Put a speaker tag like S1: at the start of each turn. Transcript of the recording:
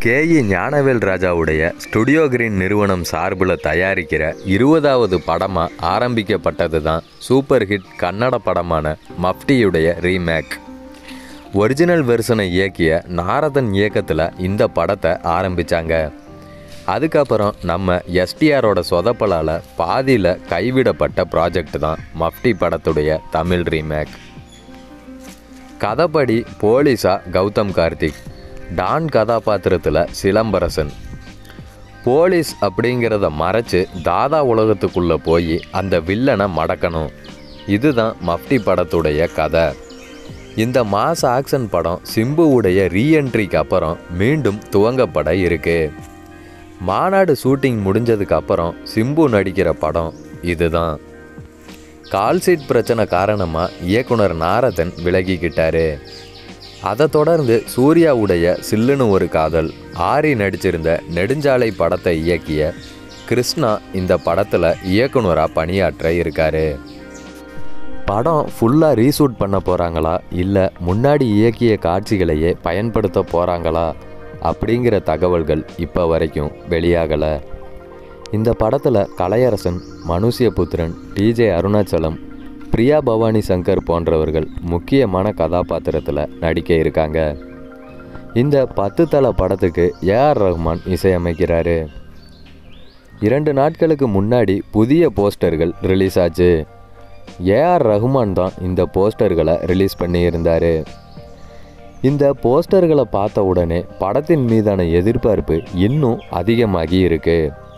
S1: கேஇ ஞானவேல் ராஜாவுடைய studio green நிறுவனம் சார்பில் தயாரிக்கிற இருபதாவது படமாக ஆரம்பிக்கப்பட்டது தான் சூப்பர் ஹிட் கன்னட படமான மஃப்டியுடைய ரீமேக் ஒரிஜினல் வெர்ஷனை இயக்கிய நாரதன் இயக்கத்தில் இந்த படத்தை ஆரம்பித்தாங்க அதுக்கப்புறம் நம்ம எஸ்டிஆரோட சொதப்பலால் பாதியில் கைவிடப்பட்ட ப்ராஜெக்ட் தான் மஃப்டி படத்துடைய தமிழ் ரீமேக் கதைப்படி போலீஸா கௌதம் கார்த்திக் டான் கதாபாத்திரத்தில் சிலம்பரசன் போலீஸ் அப்படிங்கிறத மறைச்சு தாதா உலகத்துக்குள்ளே போய் அந்த வில்லனை மடக்கணும் இதுதான் மஃப்டி படத்துடைய கதை இந்த மாஸ் ஆக்ஷன் படம் சிம்புவுடைய ரீஎன்ட்ரிக்கு அப்புறம் மீண்டும் துவங்கப்பட இருக்கு மாநாடு ஷூட்டிங் முடிஞ்சதுக்கு அப்புறம் சிம்பு நடிக்கிற படம் இதுதான் கால் சீட் பிரச்சனை காரணமாக இயக்குனர் நாரதன் விலகிக்கிட்டாரு அதை தொடர்ந்து சூர்யாவுடைய சில்லுன்னு ஒரு காதல் ஆரி நடிச்சிருந்த நெடுஞ்சாலை படத்தை இயக்கிய கிருஷ்ணா இந்த படத்தில் இயக்குனராக பணியாற்ற இருக்காரு படம் ஃபுல்லாக ரீஷூட் பண்ண போகிறாங்களா இல்லை முன்னாடி இயக்கிய காட்சிகளையே பயன்படுத்த போகிறாங்களா அப்படிங்கிற தகவல்கள் இப்போ வரைக்கும் வெளியாகலை இந்த படத்தில் கலையரசன் மனுஷியபுத்திரன் டிஜே அருணாச்சலம் பிரியா பவானி சங்கர் போன்றவர்கள் முக்கியமான கதாபாத்திரத்தில் நடிக்க இருக்காங்க இந்த பத்து தல படத்துக்கு ஏஆர் ரஹ்மான் இசையமைக்கிறாரு இரண்டு நாட்களுக்கு முன்னாடி புதிய போஸ்டர்கள் ரிலீஸ் ஆச்சு ஏஆர் ரஹ்மான் தான் இந்த போஸ்டர்களை ரிலீஸ் பண்ணியிருந்தார் இந்த போஸ்டர்களை பார்த்த உடனே படத்தின் மீதான எதிர்பார்ப்பு இன்னும் அதிகமாகி இருக்குது